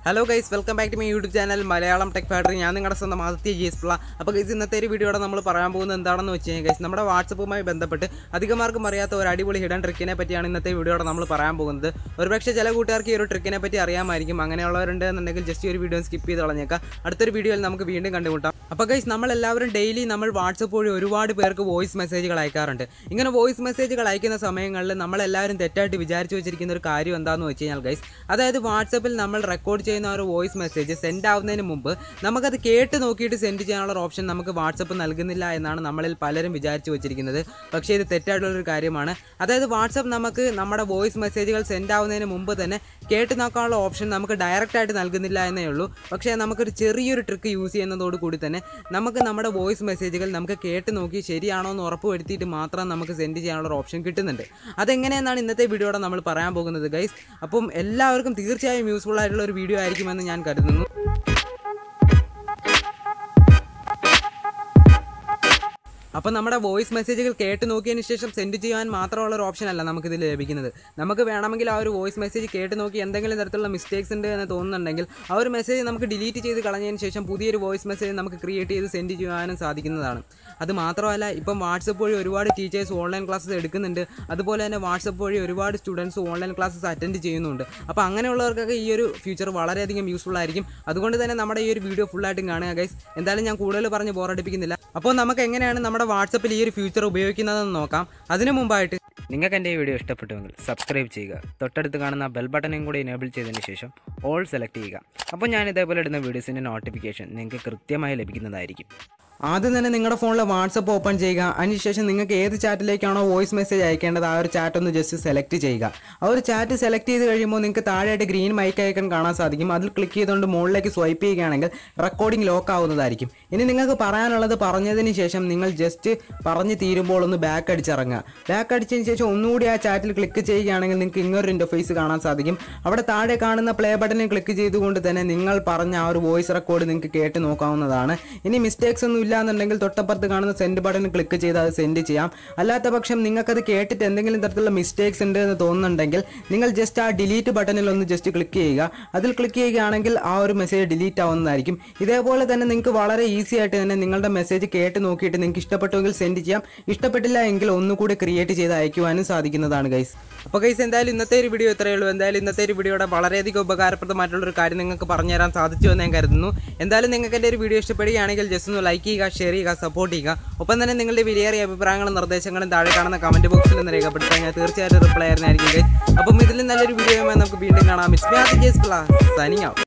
hello guys welcome back to my YouTube channel Malayalam tech factory ഞാൻ നിങ്ങളുടെ സ്വന്തം Aditya G S Pillai അപ്പോൾ ഗൈസ് ഇന്നത്തെ ഒരു വീഡിയോയുടെ നമ്മൾ പറയാൻ പോകുന്നത് എന്താണെന്ന് വെച്ച് കഴിഞ്ഞാൽ ഗൈസ് നമ്മുടെ വാട്സപ്പുമായി ബന്ധപ്പെട്ട് അധികമാർക്കും അറിയാത്ത ഒരു അടിപൊളി ഹിഡൻ ട്രിക്കിനെ പറ്റിയാണ് ഇന്നത്തെ വീഡിയോയുടെ നമ്മൾ പറയാൻ പോകുന്നത് ഒരുപക്ഷെ ചില കൂട്ടുകാർക്ക് ഈ ഒരു ട്രിക്കിനെ പറ്റി അറിയാമായിരിക്കും അങ്ങനെയുള്ളവരുണ്ട് എന്നുണ്ടെങ്കിൽ ജസ്റ്റ് ഈ ഒരു വീഡിയോ സ്കിപ്പ് ചെയ്ത് കളഞ്ഞേക്കാം അടുത്തൊരു വീഡിയോയിൽ നമുക്ക് വീണ്ടും കണ്ടുമുട്ടാം അപ്പോൾ ഗൈസ് നമ്മളെല്ലാവരും ഡെയിലി നമ്മൾ വാട്സപ്പ് വഴി ഒരുപാട് പേർക്ക് വോയിസ് മെസ്സേജുകൾ അയക്കാറുണ്ട് ഇങ്ങനെ വോയിസ് മെസ്സേജുകൾ അയക്കുന്ന സമയങ്ങളിൽ നമ്മളെല്ലാവരും തെറ്റായിട്ട് വിചാരിച്ചു വെച്ചിരിക്കുന്ന ഒരു കാര്യം എന്താണെന്ന് വെച്ച് കഴിഞ്ഞാൽ ഗൈസ് അതായത് വാട്സപ്പിൽ നമ്മൾ റെക്കോർഡ് ചെയ്യുന്ന ആ ഒരു വോയിസ് മെസ്സേജ് സെൻഡ് ആവുന്നതിന് മുമ്പ് നമുക്കത് കേട്ട് നോക്കിയിട്ട് സെൻഡ് ചെയ്യാനുള്ള ഒരു ഓപ്ഷൻ നമുക്ക് വാട്സപ്പ് നൽകുന്നില്ല എന്നാണ് നമ്മളിൽ പലരും വിചാരിച്ചു വെച്ചിരിക്കുന്നത് പക്ഷേ ഇത് തെറ്റായിട്ടുള്ളൊരു കാര്യമാണ് അതായത് വാട്സപ്പ് നമുക്ക് നമ്മുടെ വോയിസ് മെസ്സേജുകൾ സെൻഡ് ആവുന്നതിന് മുമ്പ് തന്നെ കേട്ട് നോക്കാനുള്ള ഓപ്ഷൻ നമുക്ക് ഡയറക്റ്റ് ആയിട്ട് നൽകുന്നില്ല എന്നേ ഉള്ളൂ പക്ഷേ നമുക്കൊരു ചെറിയൊരു ട്രിക്ക് യൂസ് ചെയ്യുന്നതോട് കൂടി തന്നെ നമുക്ക് നമ്മുടെ വോയിസ് മെസ്സേജുകൾ നമുക്ക് കേട്ട് നോക്കി ശരിയാണോ എന്ന് ഉറപ്പ് വരുത്തിയിട്ട് മാത്രം നമുക്ക് സെൻഡ് ചെയ്യാനുള്ള ഒരു ഓപ്ഷൻ കിട്ടുന്നുണ്ട് അതെങ്ങനെയെന്നാണ് ഇന്നത്തെ വീഡിയോയുടെ നമ്മൾ പറയാൻ പോകുന്നത് ഗൈസ് അപ്പം എല്ലാവർക്കും തീർച്ചയായും യൂസ്ഫുൾ ആയിട്ടുള്ള ഒരു വീഡിയോ ആയിരിക്കുമെന്ന് ഞാൻ കരുതുന്നു അപ്പോൾ നമ്മുടെ വോയിസ് മെസ്സേജുകൾ കേട്ട് നോക്കിയതിന് ശേഷം സെൻഡ് ചെയ്യാൻ മാത്രമുള്ള ഒരു ഓപ്ഷൻ അല്ല നമുക്കിതിൽ ലഭിക്കുന്നത് നമുക്ക് വേണമെങ്കിൽ ആ ഒരു വോയിസ് മെസ്സേജ് കേട്ട് നോക്കി എന്തെങ്കിലും തരത്തിലുള്ള മിസ്റ്റേക്സ് ഉണ്ട് എന്ന് തോന്നുന്നുണ്ടെങ്കിൽ ആ ഒരു മെസ്സേജ് നമുക്ക് ഡിലീറ്റ് ചെയ്ത് കളഞ്ഞതിന് ശേഷം പുതിയൊരു വോയിസ് മെസ്സേജ് നമുക്ക് ക്രിയേറ്റ് ചെയ്ത് സെൻഡ് ചെയ്യാനും സാധിക്കുന്നതാണ് അത് മാത്രമല്ല ഇപ്പം വാട്സപ്പ് വഴി ഒരുപാട് ടീച്ചേഴ്സ് ഓൺലൈൻ ക്ലാസ്സസ് എടുക്കുന്നുണ്ട് അതുപോലെ തന്നെ വാട്സപ്പ് വഴി ഒരുപാട് സ്റ്റുഡൻസ് ഓൺലൈൻ ക്ലാസ്സസ് അറ്റൻഡ് ചെയ്യുന്നുണ്ട് അപ്പോൾ അങ്ങനെയുള്ളവർക്കൊക്കെ ഈ ഒരു ഫീച്ചർ വളരെയധികം യൂസ്ഫുൾ ആയിരിക്കും അതുകൊണ്ട് തന്നെ നമ്മുടെ ഈ ഒരു വീഡിയോ ഫുള്ളായിട്ടും കാണുക ഗൈസ് എന്തായാലും ഞാൻ കൂടുതൽ പറഞ്ഞ് ബോറടിപ്പിക്കുന്നില്ല അപ്പോൾ നമുക്ക് എങ്ങനെയാണ് നമ്മുടെ വാട്സപ്പിൽ ഈ ഒരു ഫീച്ചർ ഉപയോഗിക്കുന്നതെന്ന് നോക്കാം അതിനു മുമ്പായിട്ട് നിങ്ങൾക്ക് എൻ്റെ ഈ വീഡിയോ ഇഷ്ടപ്പെട്ടുവെങ്കിൽ സബ്സ്ക്രൈബ് ചെയ്യുക തൊട്ടടുത്ത് കാണുന്ന ബെൽ ബട്ടനും കൂടി എനേബിൾ ചെയ്തതിന് ശേഷം ഓൾ സെലക്ട് ചെയ്യുക അപ്പോൾ ഞാൻ ഇതേപോലെ ഇടുന്ന വീഡിയോസിൻ്റെ നോട്ടിഫിക്കേഷൻ നിങ്ങൾക്ക് കൃത്യമായി ലഭിക്കുന്നതായിരിക്കും ആദ്യം തന്നെ നിങ്ങളുടെ ഫോണിൽ വാട്സപ്പ് ഓപ്പൺ ചെയ്യുക അതിനുശേഷം നിങ്ങൾക്ക് ഏത് ചാറ്റിലേക്കാണോ വോയിസ് മെസ്സേജ് അയക്കേണ്ടത് ആ ഒരു ചാറ്റ് ഒന്ന് ജസ്റ്റ് സെലക്ട് ചെയ്യുക ആ ഒരു ചാറ്റ് സെലക്ട് ചെയ്ത് കഴിയുമ്പോൾ നിങ്ങൾക്ക് താഴെയായിട്ട് ഗ്രീൻ മൈക്ക് ഐക്കൺ കാണാൻ സാധിക്കും അതിൽ ക്ലിക്ക് ചെയ്തുകൊണ്ട് മുകളിലേക്ക് സ്വൈപ്പ് ചെയ്യുകയാണെങ്കിൽ റെക്കോർഡിംഗ് ലോക്ക് ആവുന്നതായിരിക്കും ഇനി നിങ്ങൾക്ക് പറയാനുള്ളത് പറഞ്ഞതിന് ശേഷം നിങ്ങൾ ജസ്റ്റ് പറഞ്ഞ് തീരുമ്പോൾ ഒന്ന് ബാക്ക് അടിച്ചിറങ്ങുക ബാക്ക് അടിച്ചതിന് ശേഷം ഒന്നുകൂടി ആ ചാറ്റിൽ ക്ലിക്ക് ചെയ്യുകയാണെങ്കിൽ നിങ്ങൾക്ക് ഇങ്ങനൊരു ഇൻ്റർഫേസ് കാണാൻ സാധിക്കും അവിടെ താഴെ കാണുന്ന പ്ലേ ബട്ടണിൽ ക്ലിക്ക് ചെയ്തുകൊണ്ട് തന്നെ നിങ്ങൾ പറഞ്ഞ ആ ഒരു വോയിസ് റെക്കോർഡ് നിങ്ങൾക്ക് കേട്ട് നോക്കാവുന്നതാണ് ഇനി മിസ്റ്റേക്സ് ഒന്നും ഇല്ലാന്നുണ്ടെങ്കിൽ തൊട്ടപ്പുറത്ത് കാണുന്ന സെൻഡ് ബട്ടൺ ക്ലിക്ക് ചെയ്ത് അത് സെൻഡ് ചെയ്യാം അല്ലാത്ത പക്ഷം നിങ്ങൾക്കത് കേട്ടിട്ട് എന്തെങ്കിലും തരത്തിലുള്ള മിസ്റ്റേക്സ് ഉണ്ട് എന്ന് തോന്നുന്നുണ്ടെങ്കിൽ നിങ്ങൾ ജസ്റ്റ് ആ ഡിലീറ്റ് ബട്ടണിൽ ഒന്ന് ജസ്റ്റ് ക്ലിക്ക് ചെയ്യുക അതിൽ ക്ലിക്ക് ചെയ്യുകയാണെങ്കിൽ ആ ഒരു മെസ്സേജ് ഡിലീറ്റ് ആവുന്നതായിരിക്കും ഇതേപോലെ തന്നെ നിങ്ങൾക്ക് വളരെ ഈസി ആയിട്ട് തന്നെ നിങ്ങളുടെ മെസ്സേജ് കേട്ട് നോക്കിയിട്ട് നിങ്ങൾക്ക് ഇഷ്ടപ്പെട്ടുവെങ്കിൽ സെൻഡ് ചെയ്യാം ഇഷ്ടപ്പെട്ടില്ല എങ്കിൽ ഒന്നുകൂടി ക്രിയേറ്റ് ചെയ്ത് അയക്കുവാനും സാധിക്കുന്നതാണ് ഗൈസ് അപ്പോൾ ഗൈസ് എന്തായാലും ഇന്നത്തെ ഒരു വീഡിയോ ഇത്രയേ ഉള്ളൂ എന്തായാലും ഇന്നത്തെ ഒരു വീഡിയോയുടെ വളരെയധികം ഉപകാരപ്രദമായിട്ടുള്ള ഒരു കാര്യം നിങ്ങൾക്ക് പറഞ്ഞുതരാൻ സാധിച്ചു എന്ന് ഞാൻ കരുതുന്നു എന്തായാലും നിങ്ങൾക്ക് എൻ്റെ ഒരു വീഡിയോ ഇഷ്ടപ്പെടുകയാണെങ്കിൽ ജസ്റ്റ് ഒന്ന് ലൈക്ക് ചെയ്യുക ഷെയർ ചെയ്യുക സപ്പോർട്ട് ചെയ്യുക ഒപ്പം തന്നെ നിങ്ങളുടെ വിലയേറിയ അഭിപ്രായങ്ങളും നിർദ്ദേശങ്ങളും താഴെ കാണുന്ന കമൻറ്റ് ബോക്സിൽ ഒന്ന് രേഖപ്പെടുത്താൻ ഞാൻ തീർച്ചയായിട്ടും റിപ്ലൈ ആയിരുന്നായിരിക്കും ഗൈസ് അപ്പം ഇതിൽ നല്ലൊരു വീഡിയോയുമായി നമുക്ക് വീണ്ടും കാണാം ഇറ്റ്സ് മീ ആദിത്യ ജേസ് പ്ലാ സൈനിങ് ഔട്ട്